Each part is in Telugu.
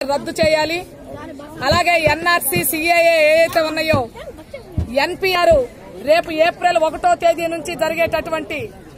రద్దు చేయాలి అలాగే ఎన్ఆర్సీ సిఏఏ ఏవైతే ఉన్నాయో ఎన్పిఆర్ రేపు ఏప్రిల్ ఒకటో తేదీ నుంచి జరిగేటటువంటి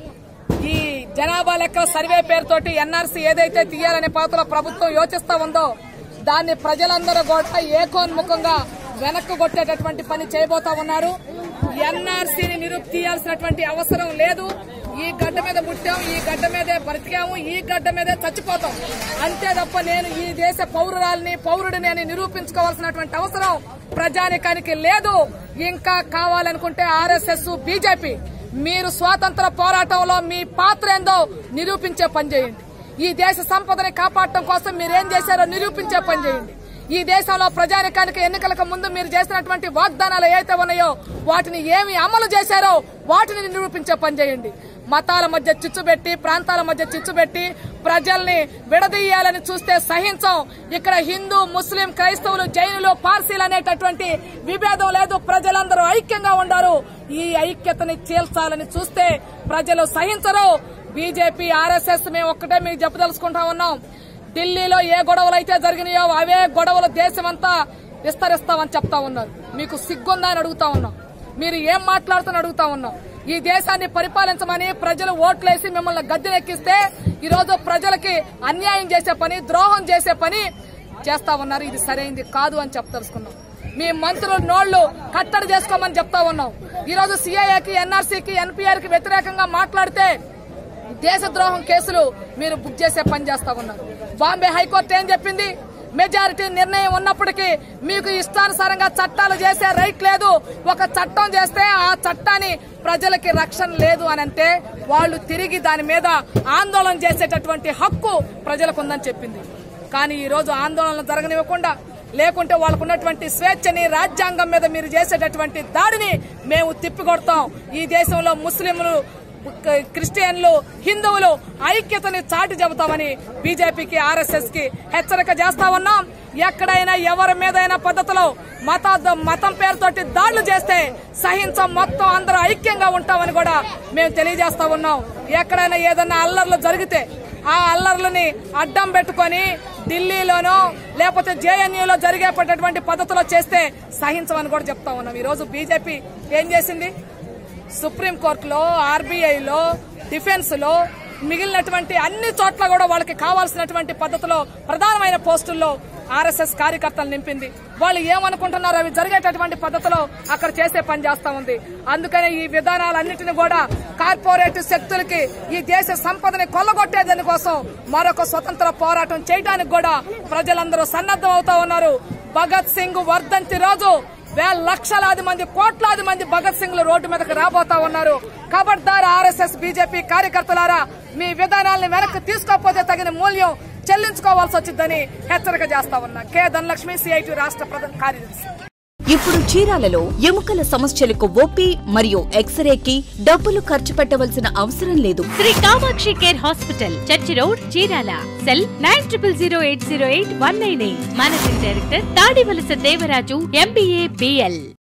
ఈ జనాభా లెక్కల సర్వే పేరుతోటి ఎన్ఆర్సీ ఏదైతే తీయాలనే పాత్ర ప్రభుత్వం యోచిస్తా ఉందో దాన్ని ప్రజలందరూ కూడా ఏకోన్ముఖంగా వెనక్కు కొట్టేటటువంటి పని చేయబోతా ఉన్నారు ఎన్ఆర్సీని నిరుపు తీయాల్సినటువంటి అవసరం లేదు ఈ గడ్డ మీద పుట్టాం ఈ గడ్డ మీదే బ్రతికాము ఈ గడ్డ మీదే చచ్చిపోతాం అంతే తప్ప నేను ఈ దేశ పౌరురాల్ని పౌరుడిని అని నిరూపించుకోవాల్సినటువంటి అవసరం ప్రజానికానికి లేదు ఇంకా కావాలనుకుంటే ఆర్ఎస్ఎస్ బీజేపీ మీరు స్వాతంత్ర పోరాటంలో మీ పాత్ర ఏందో నిరూపించే పని చేయండి ఈ దేశ సంపదని కాపాడటం కోసం మీరేం చేశారో నిరూపించే పని చేయండి ఈ దేశంలో ప్రజానికానికి ఎన్నికలకు ముందు మీరు చేసినటువంటి వాగ్దానాలు ఏవైతే ఉన్నాయో వాటిని ఏమి అమలు చేశారో వాటిని నిరూపించే పని చేయండి మతాల మధ్య చిచ్చుబెట్టి ప్రాంతాల మధ్య చిచ్చుబెట్టి ప్రజల్ని విడదీయాలని చూస్తే సహించం ఇక్కడ హిందూ ముస్లిం క్రైస్తవులు జైనులు పార్సీలు అనేటటువంటి విభేదం లేదు ప్రజలందరూ ఐక్యంగా ఉండారు ఈ ఐక్యతని చీల్చాలని చూస్తే ప్రజలు సహించరు బీజేపీ ఆర్ఎస్ఎస్ మేము ఒక్కటే మీకు చెప్పదలుచుకుంటా ఉన్నాం ఢిల్లీలో ఏ గొడవలు అయితే జరిగినాయో అవే గొడవలు దేశమంతా విస్తరిస్తామని చెప్తా ఉన్నారు మీకు సిగ్గుందా అని అడుగుతా ఉన్నాం మీరు ఏం మాట్లాడుతున్నా అడుగుతా ఉన్నాం ఈ దేశాన్ని పరిపాలించమని ప్రజలు ఓట్లేసి మిమ్మల్ని గద్దెనెక్కిస్తే ఈ రోజు ప్రజలకి అన్యాయం చేసే పని ద్రోహం చేసే పని చేస్తా ఉన్నారు ఇది సరైంది కాదు అని చెప్పదలుచుకున్నాం మీ మంత్రులు నోళ్లు కట్టడి చేసుకోమని చెప్తా ఉన్నాం ఈ రోజు సిఐఏకి ఎన్ఆర్సీకి ఎన్పీఆర్ కి వ్యతిరేకంగా మాట్లాడితే దేశద్రోహం కేసులు మీరు బుక్ చేసే పని చేస్తా ఉన్నారు బాంబే హైకోర్టు ఏం చెప్పింది మెజారిటీ నిర్ణయం ఉన్నప్పటికీ మీకు ఇష్టానుసారంగా చట్టాలు చేసే రైట్ లేదు ఒక చట్టం చేస్తే ఆ చట్టాన్ని ప్రజలకి రక్షణ లేదు అని అంటే వాళ్ళు తిరిగి దాని మీద ఆందోళన చేసేటటువంటి హక్కు ప్రజలకు ఉందని చెప్పింది కానీ ఈ రోజు ఆందోళన జరగనివ్వకుండా లేకుంటే వాళ్ళకు ఉన్నటువంటి స్వేచ్ఛని రాజ్యాంగం మీద మీరు చేసేటటువంటి దాడిని మేము తిప్పికొడతాం ఈ దేశంలో ముస్లింలు క్రిస్టియన్లు హిందువులు ఐక్యతని చాటి చెబుతామని బీజేపీకి ఆర్ఎస్ఎస్ కి హెచ్చరిక చేస్తా ఉన్నాం ఎక్కడైనా ఎవరి మీదైనా పద్ధతిలో మత మతం పేరుతోటి దాడులు చేస్తే సహించం మొత్తం అందరూ ఐక్యంగా ఉంటామని కూడా మేము తెలియజేస్తా ఉన్నాం ఎక్కడైనా ఏదైనా అల్లర్లు జరిగితే ఆ అల్లర్లని అడ్డం పెట్టుకొని ఢిల్లీలోనో లేకపోతే జేఎన్యూలో జరిగేటటువంటి పద్ధతిలో చేస్తే సహించమని కూడా చెప్తా ఉన్నాం ఈ రోజు బీజేపీ ఏం చేసింది సుప్రీంకోర్టులో ఆర్బీఐలో డిఫెన్స్ లో మిగిలినటువంటి అన్ని చోట్ల కూడా వాళ్ళకి కావాల్సినటువంటి పద్ధతిలో ప్రధానమైన పోస్టుల్లో ఆర్ఎస్ఎస్ కార్యకర్తలు నింపింది వాళ్ళు ఏమనుకుంటున్నారో అవి జరిగేటటువంటి పద్ధతిలో అక్కడ చేసే పని చేస్తా ఉంది అందుకనే ఈ విధానాలన్నింటినీ కూడా కార్పొరేట్ శక్తులకి ఈ దేశ సంపదని కొల్లగొట్టేదాని కోసం మరొక స్వతంత్ర పోరాటం చేయడానికి కూడా ప్రజలందరూ సన్నద్దం అవుతా ఉన్నారు భగత్ సింగ్ వర్ధంతి రోజు వేల లక్షలాది మంది కోట్లాది మంది భగత్ సింగ్లు రోడ్డు మీదకి రాబోతా ఉన్నారు ఖబర్దార్ ఆర్ఎస్ఎస్ బీజేపీ కార్యకర్తలారా మీ విధానాలను వెనక్కి తీసుకోకపోతే తగిన మూల్యం చెల్లించుకోవాల్సి వచ్చిందని హెచ్చరిక చేస్తా ఉన్నా కె ధనలక్ష్మి సిఐటి రాష్ట్ర ప్రధాన కార్యదర్శి ఇప్పుడు చీరాలలో ఎముకల సమస్యలకు ఓపీ మరియు ఎక్స్రేకి డబ్బులు ఖర్చు పెట్టవలసిన అవసరం లేదు Shri Kamakshi care hospital church road Chirala cell nine triple zero eight zero eight one nine eight managing director Tadivalasa Devaraju MBA BL